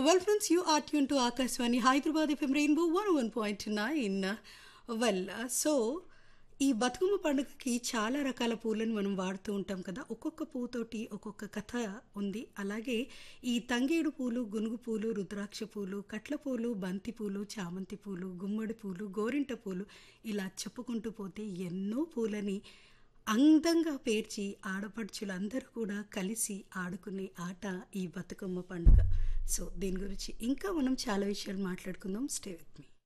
Well, friends, you are tuned to Akashwani Hyderabad FM Rainbow 101.9. Well, uh, so ఈ బతుకమ్మ పండుగకి చాలా రకాల పూలను మనం వాడుతూ ఉంటాం కదా ఒక్కొక్క పూతోటి ఒక్కొక్క కథ ఉంది అలాగే ఈ తంగేడు పూలు గునుగు పూలు రుద్రాక్ష పూలు కట్ల పూలు బంతి పూలు చామంతి పూలు గుమ్మడి పూలు గోరింట పూలు ఇలా చెప్పుకుంటూ పోతే ఎన్నో పూలని అందంగా పేర్చి ఆడపడుచులందరూ కూడా కలిసి ఆడుకునే ఆట ఈ బతుకమ్మ పండుగ సో దీని గురించి ఇంకా మనం చాలా విషయాలు మాట్లాడుకుందాం స్టే విత్ మీ